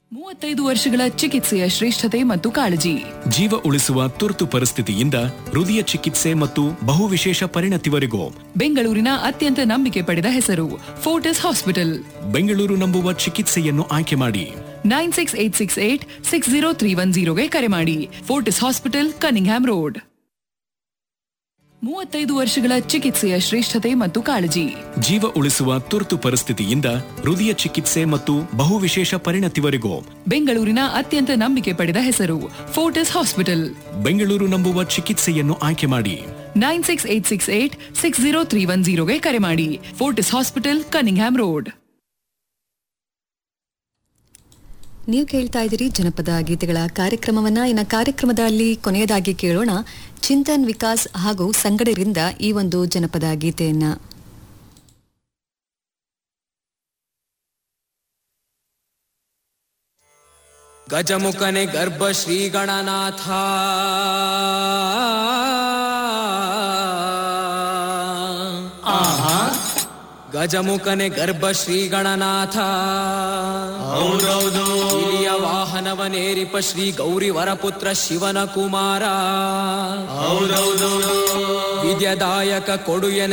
ಮೂವತ್ತೈದು ವರ್ಷಗಳ ಚಿಕಿತ್ಸೆಯ ಶ್ರೇಷ್ಠತೆ ಮತ್ತು ಕಾಳಜಿ ಜೀವ ಉಳಿಸುವ ತುರ್ತು ಪರಿಸ್ಥಿತಿಯಿಂದ ಹೃದಯ ಚಿಕಿತ್ಸೆ ಮತ್ತು ಬಹುವಿಶೇಷ ಪರಿಣತಿವರೆಗೂ ಬೆಂಗಳೂರಿನ ಅತ್ಯಂತ ನಂಬಿಕೆ ಪಡೆದ ಹೆಸರು ಫೋರ್ಟಿಸ್ ಹಾಸ್ಪಿಟಲ್ ಬೆಂಗಳೂರು ನಂಬುವ ಚಿಕಿತ್ಸೆಯನ್ನು ಆಯ್ಕೆ ಮಾಡಿ nine six eight six eight six zero three one ಜೀರೋಗೆ ಕರೆ ಮಾಡಿ ಫೋರ್ಟಿಸ್ ಹಾಸ್ಪಿಟಲ್ ಕನಿಂಗ್ಹ್ಯಾಮ್ ರೋಡ್ ಮೂವತ್ತೈದು ವರ್ಷಗಳ ಚಿಕಿತ್ಸೆಯ ಶ್ರೇಷ್ಠತೆ ಮತ್ತು ಕಾಳಜಿ ಜೀವ ಉಳಿಸುವ ತುರ್ತು ಪರಿಸ್ಥಿತಿಯಿಂದ ಹೃದಯ ಚಿಕಿತ್ಸೆ ಮತ್ತು ಬಹುವಿಶೇಷ ಪರಿಣತಿವರೆಗೂ ಬೆಂಗಳೂರಿನ ಅತ್ಯಂತ ನಂಬಿಕೆ ಪಡೆದ ಹೆಸರು ಫೋರ್ಟಿಸ್ ಹಾಸ್ಪಿಟಲ್ ಬೆಂಗಳೂರು ನಂಬುವ ಚಿಕಿತ್ಸೆಯನ್ನು ಆಯ್ಕೆ ಮಾಡಿ nine six eight six eight six zero three one ಜೀರೋಗೆ ಕರೆ ಮಾಡಿ ಫೋರ್ಟಿಸ್ ಹಾಸ್ಪಿಟಲ್ ಕನಿಂಗ್ಹ್ಯಾಮ್ ರೋಡ್ ನೀವು ಕೇಳ್ತಾ ಇದ್ದೀರಿ ಜನಪದ ಗೀತೆಗಳ ಕಾರ್ಯಕ್ರಮವನ್ನ ಇನ್ನ ಕಾರ್ಯಕ್ರಮದಲ್ಲಿ ಕೊನೆಯದಾಗಿ ಕೇಳೋಣ ಚಿಂತನ್ ವಿಕಾಸ್ ಹಾಗೂ ಸಂಗಡರಿಂದ ಈ ಒಂದು ಜನಪದ ಗೀತೆಯನ್ನ ಗಜಮುಖನೆ ಗರ್ಭ ಶ್ರೀ ಗಣನಾಥ ಗಜಮುಖನೆ ಗರ್ಭ ಶ್ರೀ ಗಣನಾಥ ಇಲಿಯ ವಾಹನವನೇರಿಪ ಶ್ರೀ ಗೌರಿ ವರಪುತ್ರ ಶಿವನ ಕುಮಾರ ವಿದ್ಯದಾಯಕ ಕೊಡುಯನೆ